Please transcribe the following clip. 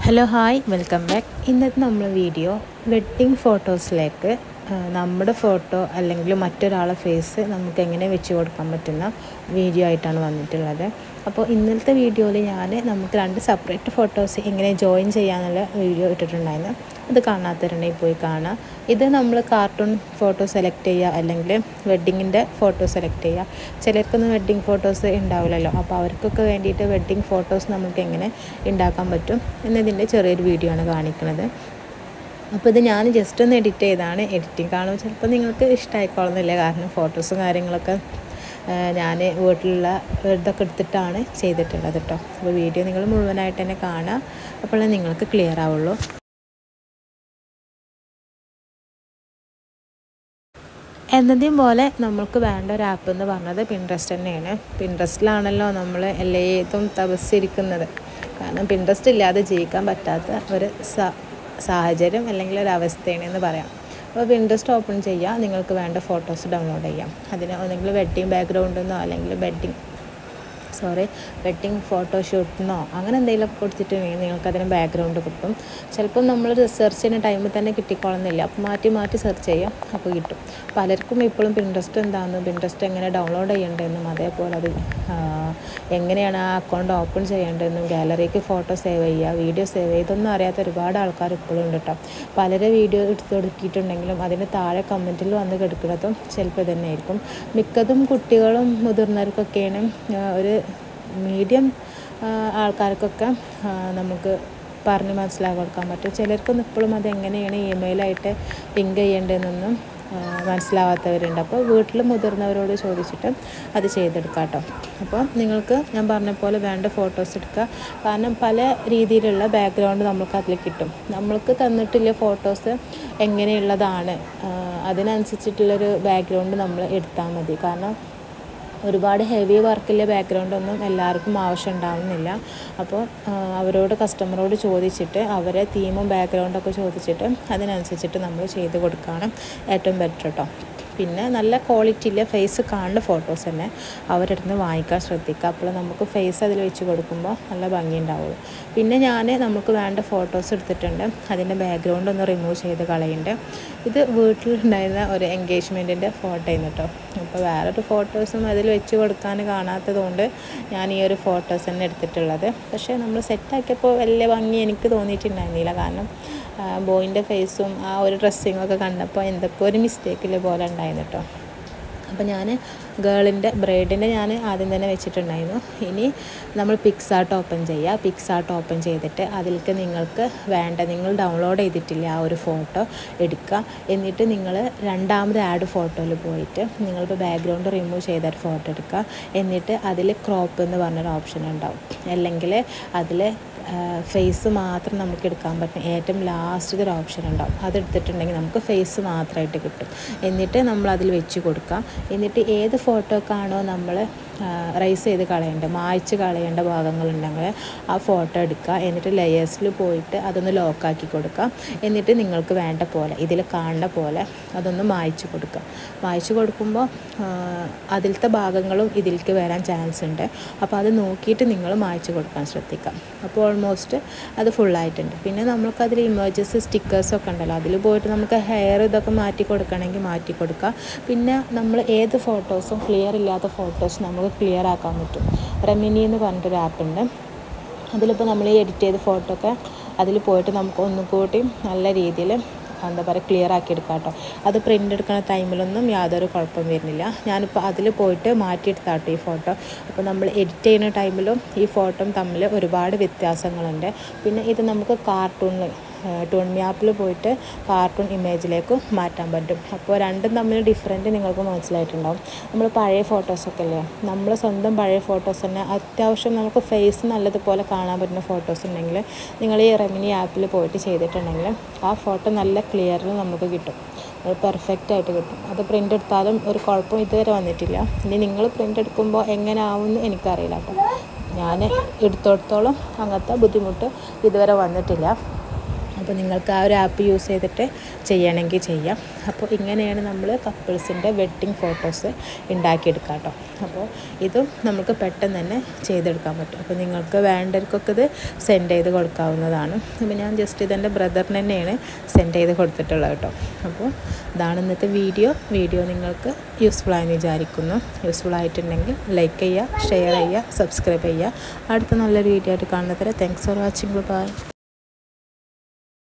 hello hi welcome back ഇന്നത്തെ നമ്മൾ video wedding ഫോട്ടോസിലേക്ക് നമ്മുടെ ഫോട്ടോ അല്ലെങ്കിൽ മറ്റൊരാളെ ഫേസ് നമുക്ക് എങ്ങനെ വെച്ച് കൊടുക്കാൻ പറ്റുന്ന വീഡിയോ ആയിട്ടാണ് വന്നിട്ടുള്ളത് അപ്പോൾ ഇന്നലത്തെ വീഡിയോയിൽ ഞാൻ നമുക്ക് രണ്ട് സെപ്പറേറ്റ് ഫോട്ടോസ് എങ്ങനെ ജോയിൻ ചെയ്യാന്നുള്ള വീഡിയോ ഇട്ടിട്ടുണ്ടായിരുന്നു അത് കാണാത്തവരുണ്ടെങ്കിൽ പോയി കാണാം ഇത് നമ്മൾ കാർട്ടൂൺ ഫോട്ടോ സെലക്ട് ചെയ്യുക അല്ലെങ്കിൽ വെഡ്ഡിങ്ങിൻ്റെ ഫോട്ടോ സെലക്ട് ചെയ്യുക ചിലർക്കൊന്നും വെഡ്ഡിങ് ഫോട്ടോസ് ഉണ്ടാവില്ലല്ലോ അപ്പോൾ അവർക്കൊക്കെ വേണ്ടിയിട്ട് വെഡ്ഡിങ് ഫോട്ടോസ് നമുക്ക് എങ്ങനെ ഉണ്ടാക്കാൻ പറ്റും എന്നതിൻ്റെ ചെറിയൊരു വീഡിയോ ആണ് കാണിക്കുന്നത് അപ്പോൾ ഇത് ഞാൻ ജസ്റ്റ് ഒന്ന് എഡിറ്റ് ചെയ്താണ് എഡിറ്റിംഗ് കാണുമ്പോൾ ചിലപ്പോൾ നിങ്ങൾക്ക് ഇഷ്ടമായിക്കോളുന്നില്ല കാരണം ഫോട്ടോസും കാര്യങ്ങളൊക്കെ ഞാൻ വീട്ടിലുള്ള ഇതൊക്കെ എടുത്തിട്ടാണ് ചെയ്തിട്ടുള്ളത് കേട്ടോ അപ്പോൾ വീഡിയോ നിങ്ങൾ മുഴുവനായിട്ട് തന്നെ കാണുക അപ്പോഴേ നിങ്ങൾക്ക് ക്ലിയർ ആവുള്ളൂ എന്നതേം പോലെ നമ്മൾക്ക് വേണ്ട ഒരു ആപ്പ് എന്ന് പറഞ്ഞത് പിൻട്രസ്റ്റ് തന്നെയാണ് പിൻട്രസ്റ്റിലാണല്ലോ നമ്മൾ എല്ലാതും തപസ്സിരിക്കുന്നത് കാരണം പിൻട്രസ്റ്റ് ഇല്ലാതെ ജീവിക്കാൻ പറ്റാത്ത ഒരു സാഹചര്യം അല്ലെങ്കിൽ ഒരു അവസ്ഥയാണ് എന്ന് പറയാം അപ്പോൾ പിൻട്രസ്റ്റ് ഓപ്പൺ ചെയ്യുക നിങ്ങൾക്ക് വേണ്ട ഫോട്ടോസ് ഡൗൺലോഡ് ചെയ്യാം അതിന് ഒന്നെങ്കിൽ വെഡ്ഡിങ് ബാക്ക്ഗ്രൗണ്ടെന്നോ അല്ലെങ്കിൽ വെഡ്ഡിങ് സോറി വെഡ്ഡിങ് ഫോട്ടോഷൂട്ടിനോ അങ്ങനെ എന്തെങ്കിലുമൊക്കെ കൊടുത്തിട്ടുണ്ടെങ്കിൽ നിങ്ങൾക്ക് അതിന് ബാക്ക്ഗ്രൗണ്ട് കിട്ടും ചിലപ്പം നമ്മൾ സെർച്ച് ചെയ്യുന്ന ടൈമിൽ തന്നെ കിട്ടിക്കോളുന്നില്ല അപ്പോൾ മാറ്റി മാറ്റി സെർച്ച് ചെയ്യാം അപ്പോൾ കിട്ടും പലർക്കും ഇപ്പോഴും പിൻട്രസ്റ്റ് എന്താണെന്നും പിൻട്രസ്റ്റ് എങ്ങനെ ഡൗൺലോഡ് ചെയ്യേണ്ടതെന്നും അതേപോലെ അത് എങ്ങനെയാണ് ആ അക്കൗണ്ട് ഓപ്പൺ ചെയ്യേണ്ടതെന്നും ഗാലറിക്ക് ഫോട്ടോ സേവ് ചെയ്യുക വീഡിയോ സേവ് ചെയ്യുക ഇതൊന്നും അറിയാത്ത ഒരുപാട് ആൾക്കാർ ഇപ്പോഴും ഉണ്ട് കേട്ടോ പലരെ വീഡിയോ എടുത്ത് കൊടുക്കിയിട്ടുണ്ടെങ്കിലും അതിന് താഴെ കമൻറ്റിൽ വന്ന് കിടക്കുന്നതും ചിലപ്പോൾ തന്നെ ആയിരിക്കും മിക്കതും കുട്ടികളും മുതിർന്നവർക്കൊക്കെയാണ് ഒരു മീഡിയം ആൾക്കാർക്കൊക്കെ നമുക്ക് പറഞ്ഞ് മനസ്സിലാക്കി കൊടുക്കാൻ പറ്റും ചിലർക്കൊന്നും ഇപ്പോഴും അത് എങ്ങനെയാണ് ഇമെയിലായിട്ട് ലിങ്ക് ചെയ്യേണ്ടതെന്നൊന്നും മനസ്സിലാവാത്തവരുണ്ട് അപ്പോൾ വീട്ടിൽ മുതിർന്നവരോട് ചോദിച്ചിട്ട് അത് ചെയ്തെടുക്കാം കേട്ടോ അപ്പോൾ നിങ്ങൾക്ക് ഞാൻ പറഞ്ഞ പോലെ വേണ്ട ഫോട്ടോസ് എടുക്കുക കാരണം പല രീതിയിലുള്ള ബാക്ക്ഗ്രൗണ്ട് നമുക്ക് അതിൽ കിട്ടും നമ്മൾക്ക് തന്നിട്ടുള്ള ഫോട്ടോസ് എങ്ങനെയുള്ളതാണ് അതിനനുസരിച്ചിട്ടുള്ളൊരു ബാക്ക്ഗ്രൗണ്ട് നമ്മൾ എടുത്താൽ മതി കാരണം ഒരുപാട് ഹെവി വർക്കിലെ ബാക്ക്ഗ്രൗണ്ടൊന്നും എല്ലാവർക്കും ആവശ്യം ഉണ്ടാവുന്നില്ല അപ്പോൾ അവരോട് കസ്റ്റമറോട് ചോദിച്ചിട്ട് അവരെ തീമും ബാക്ക്ഗ്രൗണ്ടൊക്കെ ചോദിച്ചിട്ട് അതിനനുസരിച്ചിട്ട് നമ്മൾ ചെയ്ത് കൊടുക്കുകയാണ് ഏറ്റവും ബെറ്റർ കേട്ടോ പിന്നെ നല്ല ക്വാളിറ്റിയിലെ ഫേസ് കാണുന്ന ഫോട്ടോസ് തന്നെ അവരുടെ അടുത്ത് വാങ്ങിക്കാൻ ശ്രദ്ധിക്കുക അപ്പോൾ നമുക്ക് ഫേസ് അതിൽ വെച്ച് കൊടുക്കുമ്പോൾ നല്ല ഭംഗി ഉണ്ടാവുള്ളൂ പിന്നെ ഞാൻ നമുക്ക് വേണ്ട ഫോട്ടോസ് എടുത്തിട്ടുണ്ട് അതിൻ്റെ ബാക്ക്ഗ്രൗണ്ട് ഒന്ന് റിമൂവ് ചെയ്ത് കളയുന്നുണ്ട് ഇത് വീട്ടിലുണ്ടായിരുന്ന ഒരു എൻഗേജ്മെൻറ്റിൻ്റെ ഫോട്ടോ ആയിരുന്നു കേട്ടോ അപ്പോൾ വേറൊരു ഫോട്ടോസും അതിൽ വെച്ച് കൊടുക്കാൻ കാണാത്തതുകൊണ്ട് ഞാൻ ഈ ഒരു ഫോട്ടോസ് തന്നെ എടുത്തിട്ടുള്ളത് പക്ഷേ നമ്മൾ സെറ്റാക്കിയപ്പോൾ വലിയ ഭംഗി എനിക്ക് തോന്നിയിട്ടുണ്ടായിരുന്നില്ല കാരണം ബോയിൻ്റെ ഫേസും ആ ഒരു ഡ്രസ്സിങ്ങൊക്കെ കണ്ടപ്പോൾ എന്തൊക്കെ ഒരു മിസ്റ്റേക്കിൽ പോലെ ഉണ്ടായിരുന്നു കേട്ടോ അപ്പോൾ ഞാൻ ഗേളിൻ്റെ ബ്രൈഡിൻ്റെ ഞാൻ ആദ്യം തന്നെ വെച്ചിട്ടുണ്ടായിരുന്നു ഇനി നമ്മൾ പിക്സാർട്ട് ഓപ്പൺ ചെയ്യുക പിക്സാർട്ട് ഓപ്പൺ ചെയ്തിട്ട് അതിലേക്ക് നിങ്ങൾക്ക് വേണ്ട നിങ്ങൾ ഡൗൺലോഡ് ചെയ്തിട്ടില്ല ആ ഒരു ഫോട്ടോ എടുക്കുക എന്നിട്ട് നിങ്ങൾ രണ്ടാമത് ആഡ് ഫോട്ടോയിൽ പോയിട്ട് നിങ്ങളിപ്പോൾ ബാക്ക്ഗ്രൗണ്ട് റിമൂവ് ചെയ്ത ഒരു ഫോട്ടോ എടുക്കുക എന്നിട്ട് അതിൽ ക്രോപ്പ് എന്ന് പറഞ്ഞൊരു ഓപ്ഷൻ ഉണ്ടാവും അല്ലെങ്കിൽ അതിൽ ഫേസ് മാത്രം നമുക്ക് എടുക്കാൻ പറ്റും ഏറ്റവും ലാസ്റ്റ് ഒരു ഓപ്ഷൻ ഉണ്ടാവും അതെടുത്തിട്ടുണ്ടെങ്കിൽ നമുക്ക് ഫേസ് മാത്രമായിട്ട് കിട്ടും എന്നിട്ട് നമ്മൾ അതിൽ വെച്ച് കൊടുക്കുക എന്നിട്ട് ഏത് ഫോട്ടോക്കാണോ നമ്മൾ റൈസ് ചെയ്ത് കളയേണ്ടത് മായ്ച്ച് കളയേണ്ട ഭാഗങ്ങളുണ്ടെങ്കിൽ ആ ഫോട്ടോ എടുക്കുക എന്നിട്ട് ലെയേഴ്സിൽ പോയിട്ട് അതൊന്ന് ലോക്കാക്കി കൊടുക്കുക എന്നിട്ട് നിങ്ങൾക്ക് വേണ്ട പോലെ ഇതിൽ കാണുന്ന പോലെ അതൊന്ന് മായ്ച്ച് കൊടുക്കുക മായ്ച്ച് കൊടുക്കുമ്പോൾ അതിലത്തെ ഭാഗങ്ങളും ഇതിലേക്ക് വരാൻ ചാൻസ് ഉണ്ട് അപ്പോൾ അത് നോക്കിയിട്ട് നിങ്ങൾ മായ്ച്ച് കൊടുക്കാൻ ശ്രദ്ധിക്കുക അപ്പോൾ ഓൾമോസ്റ്റ് അത് ഫുള്ളായിട്ടുണ്ട് പിന്നെ നമുക്കതിൽ ഇമേജസ് സ്റ്റിക്കേഴ്സൊക്കെ ഉണ്ടല്ലോ അതിൽ പോയിട്ട് നമുക്ക് ഹെയർ ഇതൊക്കെ മാറ്റി കൊടുക്കണമെങ്കിൽ മാറ്റി കൊടുക്കുക പിന്നെ നമ്മൾ ഏത് ഫോട്ടോസും ക്ലിയർ ഇല്ലാത്ത ഫോട്ടോസ് നമുക്ക് ക്ലിയർ ആക്കാൻ പറ്റും റെമിനി എന്ന് പറഞ്ഞിട്ടൊരു ആപ്പ് ഉണ്ട് അതിലിപ്പോൾ നമ്മൾ ഈ എഡിറ്റ് ചെയ്ത ഫോട്ടോ ഒക്കെ അതിൽ പോയിട്ട് നമുക്ക് ഒന്നുകൂടി നല്ല രീതിയിൽ എന്താ പറയുക ക്ലിയർ ആക്കി എടുക്കാം കേട്ടോ അത് പ്രിൻ്റ് എടുക്കുന്ന ടൈമിലൊന്നും യാതൊരു കുഴപ്പം വരുന്നില്ല ഞാനിപ്പോൾ അതിൽ പോയിട്ട് മാറ്റിയെടുത്താട്ടോ ഈ ഫോട്ടോ അപ്പോൾ നമ്മൾ എഡിറ്റ് ചെയ്യുന്ന ടൈമിലും ഈ ഫോട്ടോയും തമ്മിൽ ഒരുപാട് വ്യത്യാസങ്ങളുണ്ട് പിന്നെ ഇത് നമുക്ക് കാർട്ടൂണിൽ ടൂൺ ആപ്പിൽ പോയിട്ട് കാർട്ടൂൺ ഇമേജിലേക്ക് മാറ്റാൻ പറ്റും അപ്പോൾ രണ്ടും തമ്മിൽ ഡിഫറൻറ്റ് നിങ്ങൾക്ക് മനസ്സിലായിട്ടുണ്ടാവും നമ്മൾ പഴയ ഫോട്ടോസൊക്കെ അല്ലേ നമ്മൾ സ്വന്തം പഴയ ഫോട്ടോസ് തന്നെ അത്യാവശ്യം നമുക്ക് ഫേസ് നല്ലതുപോലെ കാണാൻ പറ്റുന്ന ഫോട്ടോസ് ഉണ്ടെങ്കിൽ നിങ്ങൾ ഈ റെമിനി ആപ്പിൽ പോയിട്ട് ചെയ്തിട്ടുണ്ടെങ്കിൽ ആ ഫോട്ടോ നല്ല ക്ലിയറിൽ നമുക്ക് കിട്ടും അത് പെർഫെക്റ്റ് ആയിട്ട് കിട്ടും അത് പ്രിൻ്റ് എടുത്താലും ഒരു കുഴപ്പം ഇതുവരെ വന്നിട്ടില്ല ഇനി നിങ്ങൾ പ്രിൻ്റ് എടുക്കുമ്പോൾ എങ്ങനെ ആവുമെന്ന് എനിക്കറിയില്ല കേട്ടോ ഞാൻ എടുത്തോടത്തോളം അങ്ങനത്തെ ബുദ്ധിമുട്ട് ഇതുവരെ വന്നിട്ടില്ല അപ്പോൾ നിങ്ങൾക്ക് ആ ഒരു ആപ്പ് യൂസ് ചെയ്തിട്ട് ചെയ്യണമെങ്കിൽ ചെയ്യാം അപ്പോൾ ഇങ്ങനെയാണ് നമ്മൾ കപ്പിൾസിൻ്റെ വെഡ്ഡിങ് ഫോട്ടോസ് ഉണ്ടാക്കിയെടുക്കുക കേട്ടോ അപ്പോൾ ഇതും നമുക്ക് പെട്ടെന്ന് തന്നെ ചെയ്തെടുക്കാൻ പറ്റും അപ്പോൾ നിങ്ങൾക്ക് വേണ്ടവർക്കൊക്കെ ഇത് സെൻഡ് ചെയ്ത് കൊടുക്കാവുന്നതാണ് അപ്പോൾ ഞാൻ ജസ്റ്റ് ഇതെൻ്റെ ബ്രദറിന് തന്നെയാണ് സെൻഡ് ചെയ്ത് കൊടുത്തിട്ടുള്ളത് കേട്ടോ അപ്പോൾ ഇതാണ് ഇന്നത്തെ വീഡിയോ വീഡിയോ നിങ്ങൾക്ക് യൂസ്ഫുൾ ആയെന്ന് വിചാരിക്കുന്നു യൂസ്ഫുൾ ആയിട്ടുണ്ടെങ്കിൽ ലൈക്ക് ചെയ്യുക ഷെയർ ചെയ്യുക സബ്സ്ക്രൈബ് ചെയ്യുക അടുത്ത നല്ലൊരു വീഡിയോ ആയിട്ട് കാണുന്നത് താങ്ക്സ് ഫോർ വാച്ചിങ് ബൈ